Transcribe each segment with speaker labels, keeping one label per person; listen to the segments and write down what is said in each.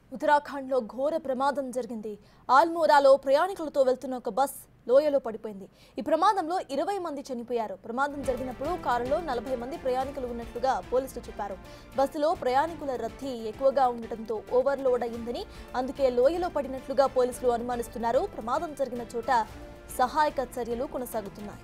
Speaker 1: ఉత్తరాఖండ్లో ఘోర ప్రమాదం జరిగింది ఆల్మోరాలో ప్రయాణికులతో వెళ్తున్న ఒక బస్ లోయలో పడిపోయింది ఈ ప్రమాదంలో ఇరవై మంది చనిపోయారు ప్రమాదం జరిగినప్పుడు కారులో నలభై మంది ప్రయాణికులు ఉన్నట్లుగా పోలీసులు చెప్పారు బస్సులో ప్రయాణికుల రద్దీ ఎక్కువగా ఉండటంతో ఓవర్లోడ్ అయిందని అందుకే లోయలో పడినట్లుగా పోలీసులు అనుమానిస్తున్నారు ప్రమాదం జరిగిన చోట సహాయక చర్యలు కొనసాగుతున్నాయి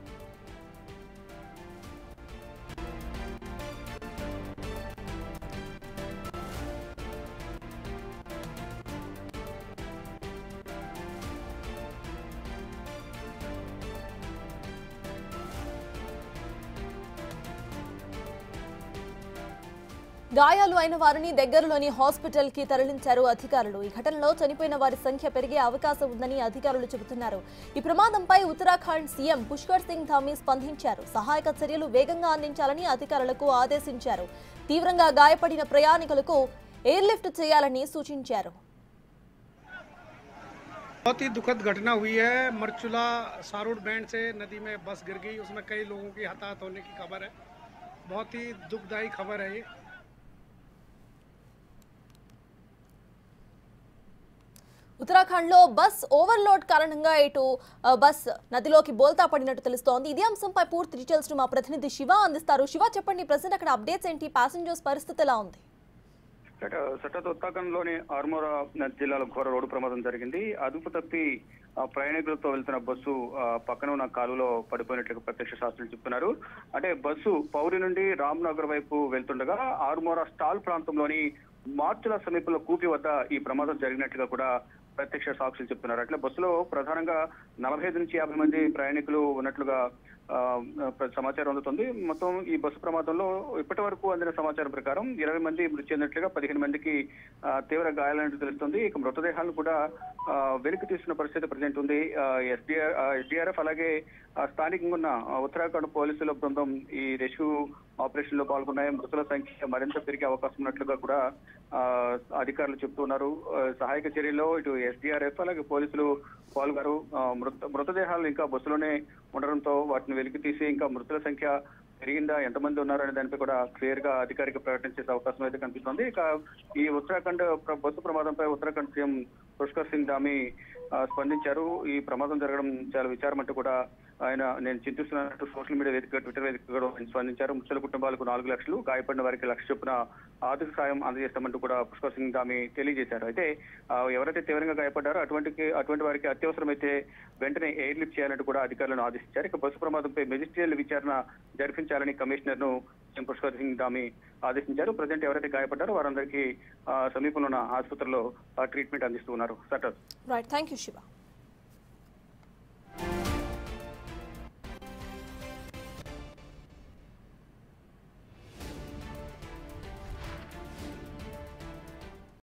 Speaker 1: గాయాలు అయిన వారిని దగ్గరలోని హాస్పిటల్ కి తరలించారు అధికారులు ఈ ఘటనలో చనిపోయిన వారి సంఖ్య పెరిగే అవకాశం ఉందని అధికారులు చెబుతున్నారు ఈ ప్రమాదంపై ఉత్తరాఖండ్ సీఎం పుష్కర్ సింగ్ ధామీ స్పందించారు సహాయక చర్యలు వేగంగా అందించాలని అధికారులకు ఆదేశించారు తీవ్రంగా గాయపడిన ప్రయాణికులకు ఎయిర్ లిఫ్ట్ చేయాలని సూచించారు
Speaker 2: बहुत ही दुखद घटना हुई है मरचुला सारूड बैंड से नदी में बस गिर गई उसमें कई लोगों की हताहत होने की खबर है बहुत ही दुखदायी खबर है ये
Speaker 1: ఉత్తరాఖండ్ లో బస్ ఓవర్లోడ్ కారణంగా ఇటు ఆ, బస్ నదిలోకి బోల్తా పడినట్టు తెలుస్తోంది ఇదే అంశంపై పూర్తి డీటెయిల్స్ ను మా ప్రతినిధి శివ అందిస్తారు శివ చెప్పండి ప్రజెంట్ అక్కడ అప్డేట్స్ ఏంటి ప్యాసింజర్స్ పరిస్థితి ఎలా ఉంది
Speaker 3: సటత్ ఉత్తరాఖండ్లోని ఆర్మోరా జిల్లాలో ఘోర రోడ్డు ప్రమాదం జరిగింది అదుపు తప్పి ఆ, ప్రయాణికులతో వెళ్తున్న బస్సు ఆ, పక్కన ఉన్న కాలువలో పడిపోయినట్లుగా ప్రత్యక్ష శాస్త్రులు చెప్తున్నారు అంటే బస్సు పౌరి నుండి రామ్నగర్ వైపు వెళ్తుండగా ఆర్మోరా స్టాల్ ప్రాంతంలోని మార్చుల సమీపంలో కూపి వద్ద ఈ ప్రమాదం జరిగినట్లుగా కూడా ప్రత్యక్ష సాక్షులు చెప్తున్నారు అట్లా బస్సులో ప్రధానంగా నలభై ఐదు నుంచి యాభై మంది ప్రయాణికులు ఉన్నట్లుగా ఆ, ప్ర- సమాచారం అందుతుంది మొత్తం ఈ బస్సు ప్రమాదంలో ఇప్పటి వరకు అందిన సమాచారం ప్రకారం ఇరవై మంది మృతి చెందినట్లుగా పదిహేను మందికి ఆ, తీవ్ర గాయాలన్నట్టు తెలుస్తుంది ఇక మృతదేహాలను కూడా ఆ, వెలికి తీస్తున్న పరిస్థితి ప్రజెంట్ ఉంది ఎస్డిఆర్ ఎస్డిఆర్ఎఫ్ అలాగే ఆ, స్థానికంగా ఉన్న ఆ, ఉత్తరాఖండ్ పోలీసుల బృందం ఈ రెస్క్యూ ఆపరేషన్ లో పాల్గొన్నాయి మృతుల సంఖ్య మరింత పెరిగే అవకాశం ఉన్నట్లుగా కూడా ఆ, అధికారులు చెప్తున్నారు ఆ, సహాయక చర్యల్లో ఇటు ఎస్డిఆర్ఎఫ్ అలాగే పోలీసులు పాల్గొన్నారు ఆ, మృత మృతదేహాలు ఇంకా బస్సులోనే ఉండడంతో వాటిని వెలికి తీసి ఇంకా మృతుల సంఖ్య పెరిగిందా ఎంతమంది ఉన్నారనే దానిపై కూడా క్లియర్ గా అధికారిక ప్రకటన చేసే అవకాశం అయితే కనిపిస్తుంది ఇక ఈ ఉత్తరాఖండ్ ప్ర- బస్సు ప్రమాదంపై ఉత్తరాఖండ్ సీఎం పుష్కర్ సింగ్ ధామి ఆ, స్పందించారు ఈ ప్రమాదం జరగడం చాలా విచారం అంటూ కూడా ఆయన నేను చింతిస్తున్నట్టు సోషల్ మీడియా వేదిక ట్విట్టర్ వేదిక కూడా ఆయన స్పందించారు మృతుల కుటుంబాలకు నాలుగు లక్షలు గాయపడిన వారికి లక్ష చొప్పున ఆర్థిక సాయం అందజేస్తామంటూ కూడా పుష్కర్ సింగ్ ధామి తెలియజేశారు అయితే ఆ, ఎవరైతే తీవ్రంగా గాయపడ్డారో అటువంటి అటువంటి వారికి అత్యవసరమైతే వెంటనే ఎయిర్ లిఫ్ట్ చేయాలంటూ కూడా అధికారులను ఆదేశించారు ఇక బస్సు ప్రమాదంపై మెజిస్ట్రియల్ విచారణ జరిపించాలని కమిషనర్ ను సీఎం పుష్కర్ సింగ్ ధామి ఆదేశించారు ప్రజెంట్ ఎవరైతే గాయపడ్డారో వారందరికీ ఆ, సమీపంలో ఉన్న ఆసుపత్రిలో ఆ, ట్రీట్మెంట్ అందిస్తూ ఉన్నారు సటర్
Speaker 1: రైట్ థ్యాంక్ యూ శివ